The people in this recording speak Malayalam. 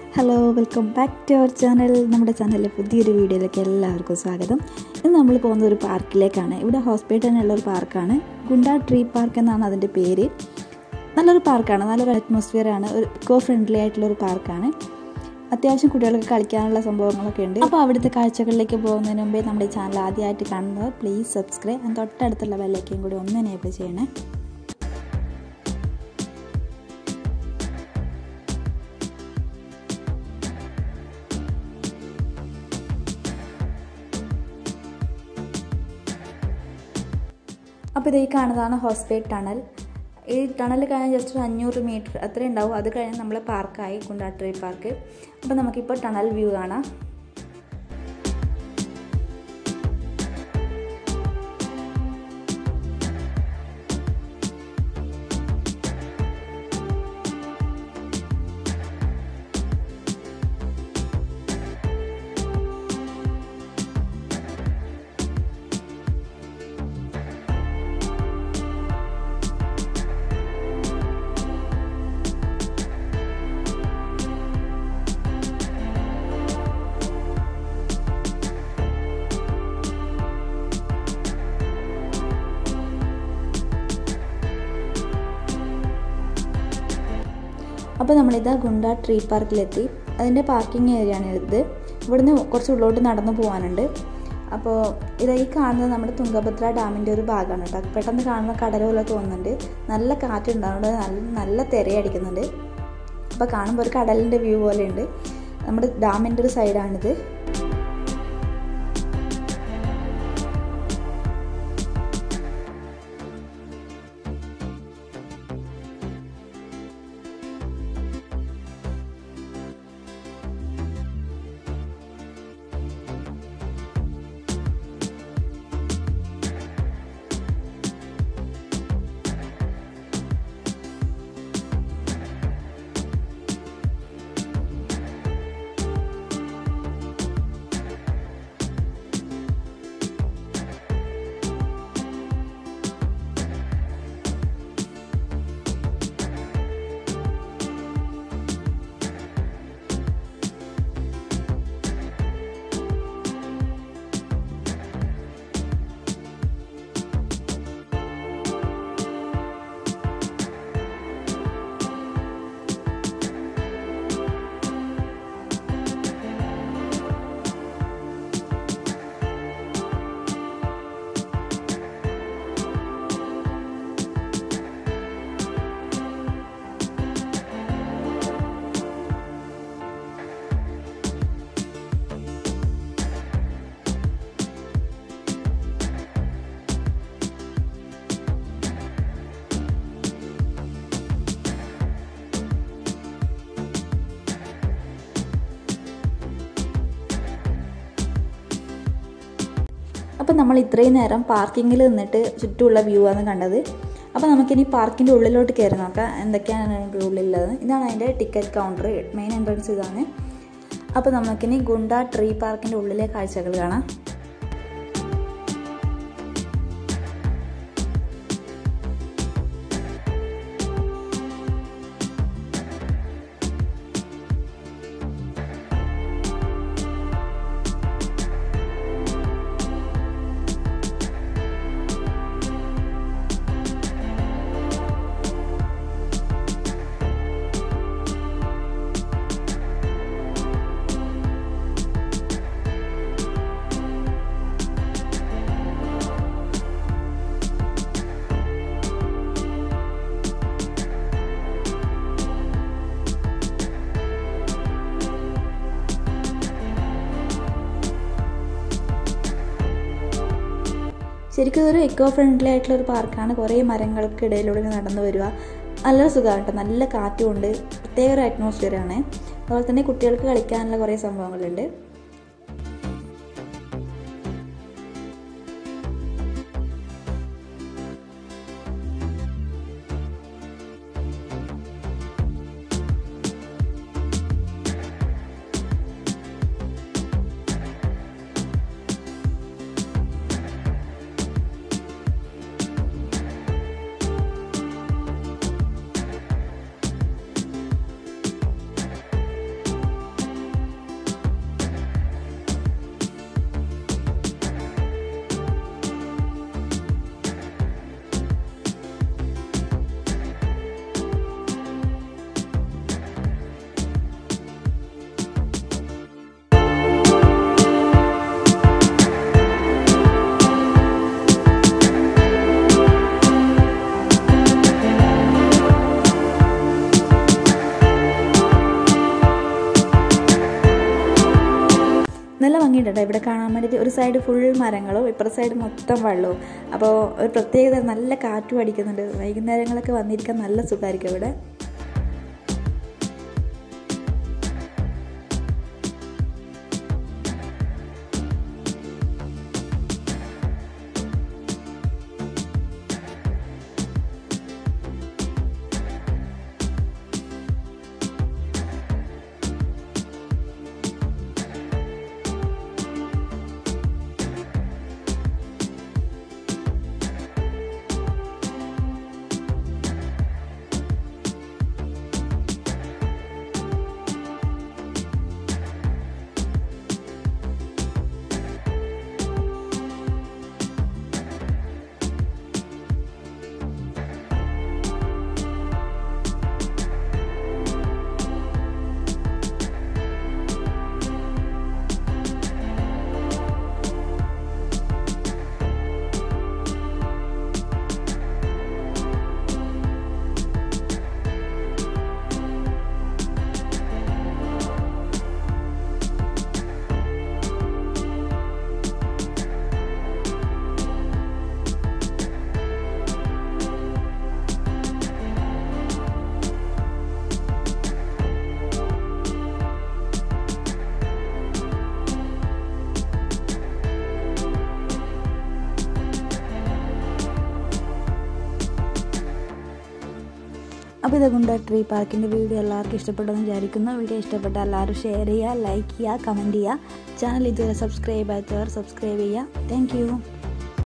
hello welcome back to our channel നമ്മുടെ ചാനലിലെ പുതിയൊരു വീഡിയോയിലേക്ക് എല്ലാവർക്കും സ്വാഗതം ഇന്ന് നമ്മൾ പോകുന്ന ഒരു പാർക്കിലേക്കാണ് ഇവിടെ ഹോസ്പിറ്റലിനുള്ള ഒരു പാർക്കാണ് ഗുണ്ട ട്രീ പാർക്ക് എന്നാണ് അതിൻ്റെ പേര് നല്ലൊരു പാർക്കാണ് നല്ലൊരു അറ്റ്മോസ്ഫിയറാണ് ഒരു ഇക്കോ ഫ്രണ്ട്ലി ആയിട്ടുള്ള ഒരു പാർക്കാണ് അത്യാവശ്യം കുട്ടികൾക്ക് കളിക്കാനുള്ള സംഭവങ്ങളൊക്കെ ഉണ്ട് അപ്പോൾ അവിടുത്തെ കാഴ്ചകളിലേക്ക് പോകുന്നതിന് മുമ്പേ നമ്മുടെ ചാനൽ ആദ്യമായിട്ട് കാണുന്നത് പ്ലീസ് സബ്സ്ക്രൈബ് ആൻഡ് തൊട്ടടുത്തുള്ള ബെല്ലൈക്കയും കൂടി ഒന്ന് എനേബിൾ ചെയ്യണേ അപ്പോൾ ഇത് ഈ കാണുന്നതാണ് ഹോസ്പേറ്റ് ടണൽ ഈ ടണൽ കഴിഞ്ഞാൽ ജസ്റ്റ് ഒരു അഞ്ഞൂറ് മീറ്റർ അത്രയും ഉണ്ടാവും അത് കഴിഞ്ഞ് നമ്മൾ പാർക്കായി കുണ്ടാട്രി പാർക്ക് അപ്പോൾ നമുക്കിപ്പോൾ ടണൽ വ്യൂ കാണാം അപ്പോൾ നമ്മളിതാ ഗുണ്ട ട്രീ പാർക്കിലെത്തി അതിൻ്റെ പാർക്കിംഗ് ഏരിയ ആണ് ഇത് ഇവിടുന്ന് കുറച്ച് ഉള്ളോട്ട് നടന്നു പോകാനുണ്ട് അപ്പോൾ ഇത് ഈ കാണുന്നത് നമ്മുടെ തുങ്കഭദ്ര ഡാമിൻ്റെ ഒരു ഭാഗമാണ് കേട്ടോ പെട്ടെന്ന് കാണുന്ന കടൽ പോലെ തോന്നുന്നുണ്ട് നല്ല കാറ്റുണ്ടാവുന്നുണ്ട് നല്ല നല്ല തിരയടിക്കുന്നുണ്ട് അപ്പോൾ കാണുമ്പോൾ ഒരു കടലിൻ്റെ വ്യൂ പോലെ ഉണ്ട് നമ്മുടെ ഡാമിൻ്റെ ഒരു സൈഡാണിത് അപ്പോൾ നമ്മൾ ഇത്രയും നേരം പാർക്കിങ്ങിൽ നിന്നിട്ട് ചുറ്റുമുള്ള വ്യൂ ആണ് കണ്ടത് അപ്പോൾ നമുക്കിനി പാർക്കിൻ്റെ ഉള്ളിലോട്ട് കയറി നോക്കാം എന്തൊക്കെയാണ് അതിൻ്റെ ഉള്ളിലുള്ളത് ഇതാണ് അതിൻ്റെ ടിക്കറ്റ് കൗണ്ടർ മെയിൻ എൻട്രൻസ് ഇതാണ് അപ്പോൾ നമുക്കിനി ഗുണ്ട ട്രീ പാർക്കിൻ്റെ ഉള്ളിലെ കാഴ്ചകൾ കാണാം ശരിക്കും ഇതൊരു എക്കോ ഫ്രണ്ട്ലി ആയിട്ടുള്ള ഒരു പാർക്കാണ് കുറേ മരങ്ങൾക്ക് ഇടയിലൂടെ നടന്നു വരിക നല്ല സുഖമാണ് കേട്ടോ നല്ല കാറ്റുമുണ്ട് പ്രത്യേക ഒരു അറ്റ്മോസ്ഫിയറാണ് അതുപോലെ തന്നെ കുട്ടികൾക്ക് കളിക്കാനുള്ള കുറേ സംഭവങ്ങളുണ്ട് ഭംഗിയുണ്ട് ഇവിടെ കാണാൻ വേണ്ടിയിട്ട് ഒരു സൈഡ് ഫുൾ മരങ്ങളും ഇപ്പുറത്തെ സൈഡ് മൊത്തം വെള്ളവും അപ്പോൾ ഒരു പ്രത്യേകത നല്ല കാറ്റും അടിക്കുന്നുണ്ട് വൈകുന്നേരങ്ങളൊക്കെ വന്നിരിക്കാൻ നല്ല സുഖമായിരിക്കും ഇവിടെ അപ്പോൾ ഇത് ഗുണ്ട ട്രീ പാർക്കിൻ്റെ വീഡിയോ എല്ലാവർക്കും ഇഷ്ടപ്പെട്ടെന്ന് വിചാരിക്കുന്നു വീഡിയോ ഇഷ്ടപ്പെട്ട എല്ലാവരും ഷെയർ ചെയ്യുക ലൈക്ക് ചെയ്യുക കമൻറ്റ് ചെയ്യുക ചാനൽ ഇതുവരെ സബ്സ്ക്രൈബ് ആയവർ സബ്സ്ക്രൈബ് ചെയ്യുക താങ്ക്